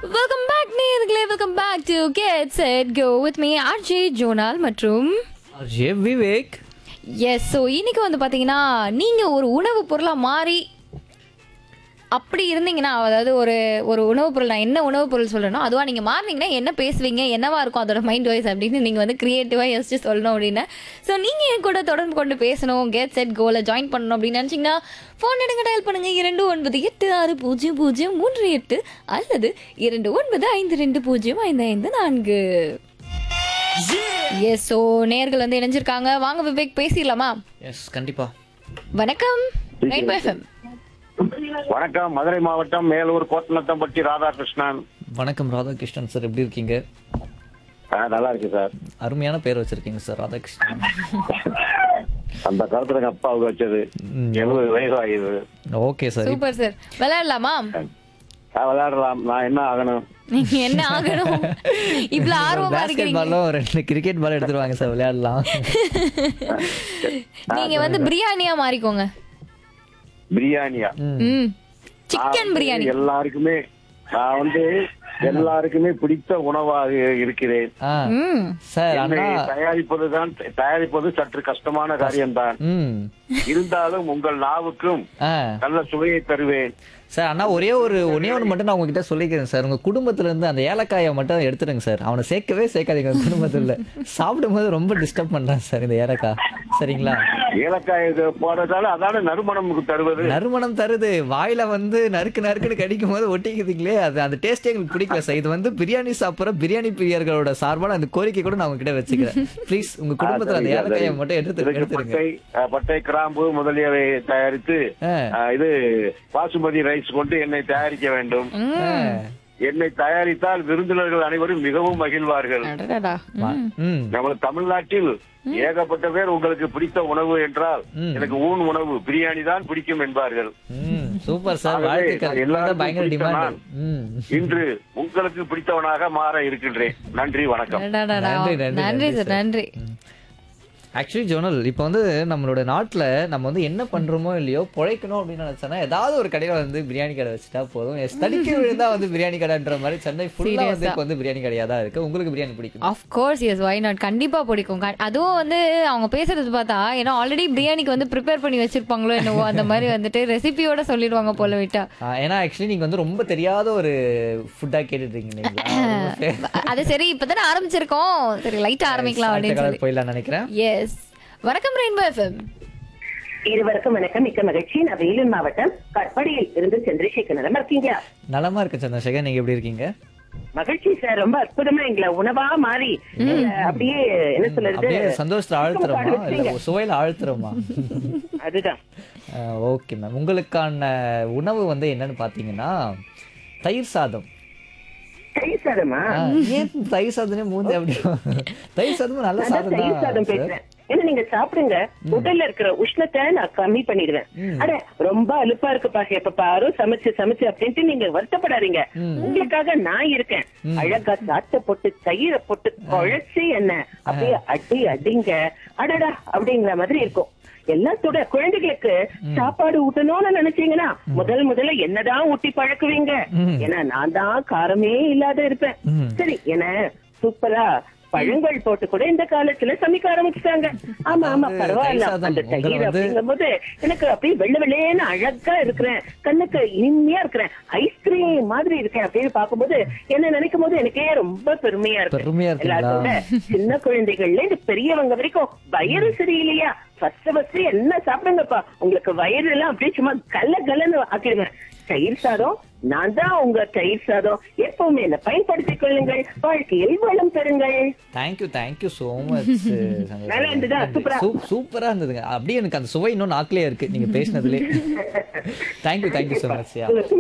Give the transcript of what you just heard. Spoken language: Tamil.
வெல்கம் பேக் நேயர்களே welcome back to get set go with me RJ ஜோனால் மற்றும் அஜய் விவேக் எஸ் ஸோ இன்னைக்கு வந்து பார்த்தீங்கன்னா நீங்கள் ஒரு உணவுப் பொருளாக மாறி அப்படி இருந்தீங்கன்னா அதாவது ஒரு ஒரு உணவுப் பொருள் நான் என்ன உணவுப் பொருள் சொல்லணும் அதுவாக நீங்கள் மாறினீங்கன்னா என்ன பேசுவீங்க என்னவா இருக்கும் அதோட மைண்ட் வாய்ஸ் அப்படின்னு நீங்கள் வந்து க்ரியேட்டிவாக யோசிச்சு சொல்லணும் அப்படின்னு ஸோ நீங்கள் என் கூட தொடர்பு கொண்டு பேசணும் கெட் செட் கோல ஜாயின் பண்ணணும் அப்படின்னு நினச்சிங்கன்னா ஃபோன் எடுங்க டயல் பண்ணுங்க இரண்டு ஒன்பது எட்டு ஆறு பூஜ்ஜியம் பூஜ்ஜியம் மூன்று எட்டு அல்லது இரண்டு ஒன்பது ஐந்து ரெண்டு பூஜ்ஜியம் ஐந்து ஐந்து நான்கு எஸ் ஸோ நேர்கள் வந்து இணைஞ்சிருக்காங்க வாங்க விவேக் பேசிடலாமா எஸ் கண்டிப்பா வணக்கம் ரெயின்போ எஃப்எம் வணக்கம் மதுரை மாவட்டம் மேலூர் கோத்தனத்தம்பட்டி ராதாகிருஷ்ணன் வணக்கம் ராதாகிருஷ்ணன் சார் எப்படி இருக்கீங்க ஆ, நல்லா இருக்கு சார் அருமையான பேர் வச்சிருக்கீங்க சார் ராதாகிருஷ்ணன் அந்த காலத்துல எங்க அப்பாவுக்கு வச்சது எழுபது வயசு ஆகுது ஓகே சார் சூப்பர் சார் விளையாடலாமா ஆ, விளையாடலாம் நான் என்ன ஆகணும் நீங்க என்ன ஆகணும் இவ்வளவு ஆர்வமா பேஸ்கெட் இருக்கீங்க பாலும் ரெண்டு கிரிக்கெட் பால் எடுத்துருவாங்க சார் விளையாடலாம் நீங்க வந்து பிரியாணியா மாறிக்கோங்க பிரியாணியா ம் சிக்கன் நான் பிரியாணி எல்லாருக்குமே நான் வந்து எல்லாருக்குமே பிடித்த உணவாக இருக்கிறேன் ஆ ம் சார் என்னை அண்ணா தயாரிப்பதுதான் தயாரிப்பது சற்று கஷ்டமான காரியம்தான் ம் இருந்தாலும் உங்கள் நாவுக்கும் ஆ நல்ல சுவையை தருவேன் சார் அண்ணா ஒரே ஒரு ஒன்னே ஒன்று மட்டும் நான் உங்ககிட்ட சொல்லிக்கிறேன் சார் உங்க குடும்பத்துல இருந்து அந்த ஏலக்காயை மட்டும் எடுத்துடுங்க சார் அவனை சேர்க்கவே சேர்க்காதீங்க உங்க குடும்பத்துல சாப்பிடும்போது ரொம்ப டிஸ்டர்ப் பண்றான் சார் இந்த ஏலக்காய் சரிங்களா ஏலக்காய் இது போடுறதால அதான நறுமணமுக்கு தருவது நறுமணம் தருது வாயில வந்து நறுக்கு நறுக்குன்னு கடிக்கும் போது ஒட்டிக்குதுங்களே அது அந்த டேஸ்டே எங்களுக்கு பிடிக்கல சார் இது வந்து பிரியாணி சாப்பிட்ற பிரியாணி பிரியர்களோட சார்பான அந்த கோரிக்கை கூட நான் உங்ககிட்ட வச்சுக்கிறேன் ப்ளீஸ் உங்க குடும்பத்துல அந்த ஏலக்காயை மட்டும் எடுத்து இதுக்கு எடுத்துருங்க பட்டை அஹ், பட்டை கிராம்பு முதலியவை தயாரித்து ஆ. அஹ், இது பாசுமதி ரைஸ் கொண்டு என்னை தயாரிக்க வேண்டும் என்னை தயாரித்தால் விருந்தினர்கள் அனைவரும் மிகவும் மகிழ்வார்கள் அடடடா. ம். ம் நம்ம தமிழ்நாட்டில் ஏகப்பட்ட பேர் உங்களுக்கு பிடித்த உணவு என்றால் எனக்கு ஊன் உணவு பிரியாணி தான் பிடிக்கும் என்பார்கள் ம் சூப்பர் சார் ஆகவே வாழ்த்துக்கள் நான் எல்லாரும் எல்லாருக்கும் பயங்கர பிடித்த டிமாண்ட் நான். ம் இன்று உங்களுக்கு பிடித்தவனாக மாற இருக்கின்றேன் நன்றி வணக்கம் அடடடடா. நன்றி, நன்றி, நன்றி நன்றி சார் சார். நன்றி ஆக்சுவலி ஜோனல் இப்போ வந்து நம்மளோட நாட்டில் நம்ம வந்து என்ன பண்றோமோ இல்லையோ பிழைக்கணும் அப்படின்னு நினைச்சோன்னா ஏதாவது ஒரு கடையில் வந்து பிரியாணி கடை வச்சுட்டா போதும் எஸ் தடிக்க விழுந்தா வந்து பிரியாணி கடைன்ற மாதிரி சென்னை ஃபுல்லாக வந்து இப்போ வந்து பிரியாணி கடையாக தான் இருக்கு உங்களுக்கு பிரியாணி பிடிக்கும் of course yes why not கண்டிப்பா பிடிக்கும் க- அதுவும் வந்து அவங்க பேசுறது பார்த்தா ஏன்னா ஆல்ரெடி பிரியாணிக்கு வந்து ப்ரிப்பேர் பண்ணி வச்சிருப்பாங்களோ என்னவோ அந்த மாதிரி வந்துட்டு ரெசிபியோட சொல்லிடுவாங்க போல விட்டா ஆ, ஏன்னா ஆக்சுவலி நீங்க வந்து ரொம்ப தெரியாத ஒரு ஃபுட்டாக கேட்டுட்டு இருக்கீங்க இல்லைங்களா ரொம்ப fa- அது சரி இப்பதானே ஆரம்பிச்சிருக்கோம் சரி லைட்டா ஆரம்பிக்கலாம் அடுத்த அப்படின்னு கலர் சொல்லி போயிடலாம் நினைக்கிறேன் எஸ் வணக்கம் ரெயின்போ எஃப்எம் இருவருக்கும் வணக்கம் மிக்க மகிழ்ச்சி நான் வேலூர் மாவட்டம் கட்படியில் இருந்து சந்திரசேகர் நலமா இருக்கீங்களா நலமா இருக்கு சந்திரசேகர் நீங்க எப்படி இருக்கீங்க மகிழ்ச்சி சார் ரொம்ப அற்புதமா எங்களை உணவா மாறி எங்களை அப்படியே என்ன சொல்றது அப்படியே சந்தோஷத்துல ஆழ்த்துறோமா பாடு வச்சீங்க. இல்ல சுவையில ஆழ்த்துறோமா அதுதான் ஓகே மேம் உங்களுக்கான உணவு வந்து என்னன்னு பாத்தீங்கன்னா தயிர் சாதம் தயிர் சாதமா ஆ, ஏன் தயிர் சாதமே மூஞ்சி அப்படி தயிர் சாதமும் நல்ல நான் சாதம் தயிர் சாதம் தான் சார் பேசுறேன் ஏன்னா நீங்க சாப்பிடுங்க உடல்ல இருக்கிற உஷ்ணத்தை நான் கம்மி பண்ணிடுவேன் அட ரொம்ப அலுப்பா இருக்குப்பா எப்ப பாரு சமைச்சு சமைச்சு அப்படின்ட்டு நீங்க வருத்தப்படாதீங்க உங்களுக்காக நான் இருக்கேன் அழகா சாத்த போட்டு தயிரை போட்டு குழைச்சி என்ன அப்படியே அடி அடிங்க அடடா அப்படிங்கிற மாதிரி இருக்கும் எல்லாத்தோட குழந்தைகளுக்கு சாப்பாடு ஊட்டணும்னு நினைச்சீங்கன்னா முதல் முதல்ல என்னதான் ஊட்டி பழக்குவீங்க ஏன்னா நான் தான் காரமே இல்லாத இருப்பேன் சரி என்ன சூப்பரா பழங்கள் போட்டு கூட இந்த காலத்துல சமைக்க ஆரம்பிச்சுட்டாங்க ஆமா ஆமா அதாவது பரவாயில்ல தயிர் சாதம் அந்த உங்களை தயிர் வந்து- அப்படிங்கும்போது எனக்கு அப்படியே வெள்ளை வெள்ளையேன்னு அழகா இருக்கிறேன் கண்ணுக்கு இனிமையா இருக்கிறேன் ஐஸ்கிரீம் மாதிரி இருக்கேன் அப்படின்னு பார்க்கும்போது என்ன நினைக்கும் போது எனக்கே ரொம்ப பெருமையா இருக்கு பெருமையா இருக்குங்களா? எல்லாத்தோட சின்ன குழந்தைகள்ல இருந்து பெரியவங்க வரைக்கும் வயிறு சரியில்லையா ஃபர்ஸ்ட் ஃபர்ஸ்ட் என்ன சாப்பிடுங்கப்பா உங்களுக்கு வயிறு எல்லாம் அப்படியே சும்மா கல்ல கல்லன்னு ஆக்கிடுவேன் தயிர் சாதம் நான் தான் உங்க தயிர் சாதம் எப்பவுமே என்ன பயன்படுத்திக் கொள்ளுங்கள் வாழ்க்கையில் வளம் பெறுங்கள் தேங்க்யூ தேங்க்யூ ஸோ மச் நல்லா இருந்ததா? சூப்பரா? சூப்பரா இருந்ததுங்க அப்படியே எனக்கு அந்த சுவை இன்னும் நாக்கிலே இருக்கு நீங்க பேசினதுலே தேங்க்யூ தேங்க்யூ ஸோ மச் யா